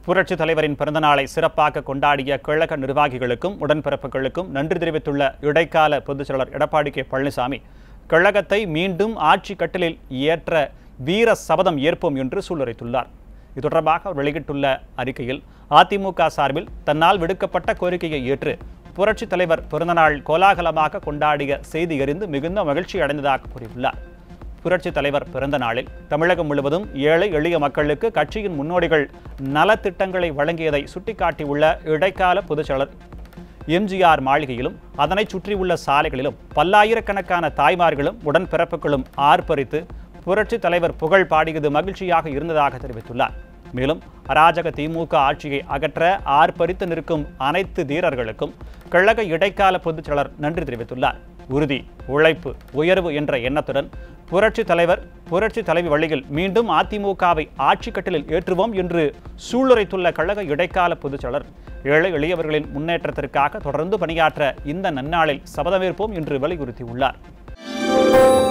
புரட்சித் தலைவரின் பிறந்தநாளை சிறப்பாக கொண்டாடிய கழக நிர்வாகிகளுக்கும் உடன்பிறப்புகளுக்கும் நன்றி தெரிவித்துள்ள இடைக்கால பொதுச்செயலர் எடப்பாடி கே பழனிசாமி கழகத்தை மீண்டும் ஆட்சி கட்டிலில் ஏற்ற வீர சபதம் ஏற்போம் என்று சூளுரைத்துள்ளார் இது தொடர்பாக அவர் வெளியிட்டுள்ள அறிக்கையில் அதிமுக சார்பில் தன்னால் விடுக்கப்பட்ட கோரிக்கையை ஏற்று புரட்சித் தலைவர் பிறந்தநாள் கோலாகலமாக கொண்டாடிய செய்தி அறிந்து மிகுந்த மகிழ்ச்சி அடைந்ததாக கூறியுள்ளார் புரட்சித் தலைவர் பிறந்த நாளில் தமிழகம் முழுவதும் ஏழை எளிய மக்களுக்கு கட்சியின் முன்னோடிகள் நலத்திட்டங்களை வழங்கியதை சுட்டிக்காட்டியுள்ள இடைக்கால பொதுச்செயலர் எம்ஜிஆர் மாளிகையிலும் அதனைச் சுற்றியுள்ள சாலைகளிலும் பல்லாயிரக்கணக்கான தாய்மார்களும் உடன்பிறப்புகளும் ஆர்ப்பரித்து புரட்சித் தலைவர் புகழ் பாடியது மகிழ்ச்சியாக இருந்ததாக தெரிவித்துள்ளார் மேலும் அராஜக திமுக ஆட்சியை அகற்ற ஆர்ப்பரித்து நிற்கும் அனைத்து தீரர்களுக்கும் கழக இடைக்கால பொதுச்செயலர் நன்றி தெரிவித்துள்ளார் உறுதி உழைப்பு உயர்வு என்ற எண்ணத்துடன் புரட்சி தலைவர் புரட்சி தலைவி வழியில் மீண்டும் அதிமுகவை ஆட்சி கட்டிலில் ஏற்றுவோம் என்று சூளுரைத்துள்ள கழக இடைக்கால பொதுச்செயலர் ஏழை எளியவர்களின் முன்னேற்றத்திற்காக தொடர்ந்து பணியாற்ற இந்த நன்னாளில் சபதமேற்போம் என்று வலியுறுத்தியுள்ளார்